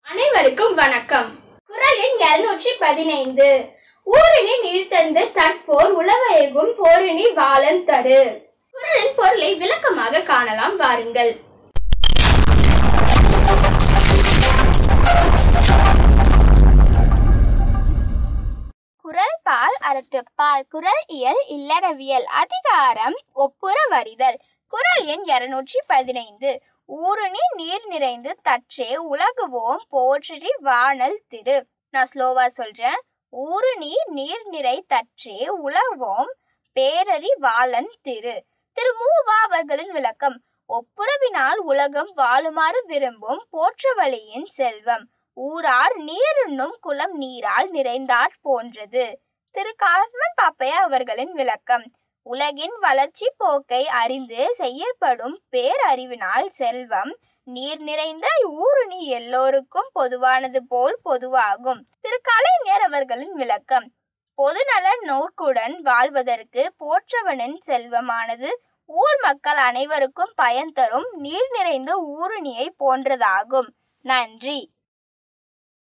அனைவருக்கும் வணக்கம் குரல் எண் இருநூற்றி பதினைந்து ஊரணி நீர் தந்து தற்போர் உளவயகும் போரணி வாழன் தரு குரலின் பொருளை விளக்கமாக காணலாம் வாருங்கள் குரல் பால் அறத்துப்பால் குரல் இயல் இல்லறவியல் அதிகாரம் ஒப்புர வரிதல் குரல் எண் இருநூற்றி பதினைந்து ஊருணி நீர் நிறைந்து தற்றே உலகுவோம் போற்றி வானல் திரு நான் ஸ்லோவா சொல்றேன் ஊருணி நீர் நிறை தற்றே உலவோம் பேரறி வாளன் திரு திரு மூவா அவர்களின் விளக்கம் ஒப்புரவினால் உலகம் வாழுமாறு விரும்பும் போற்றவழியின் செல்வம் ஊரார் நீருண்ணும் குளம் நீரால் நிறைந்தாற் போன்றது திரு காஸ்மன் பாப்பையா அவர்களின் விளக்கம் உலகின் வளர்ச்சி போக்கை அறிந்து செய்யப்படும் பேரறிவினால் செல்வம் நீர் நிறைந்த ஊருணி எல்லோருக்கும் பொதுவானது போல் பொதுவாகும் திரு கலைஞர் அவர்களின் விளக்கம் பொதுநல நோக்குடன் வாழ்வதற்கு போற்றவனின் செல்வமானது ஊர் மக்கள் அனைவருக்கும் பயன் தரும் நீர் நிறைந்த ஊருணியை போன்றதாகும் நன்றி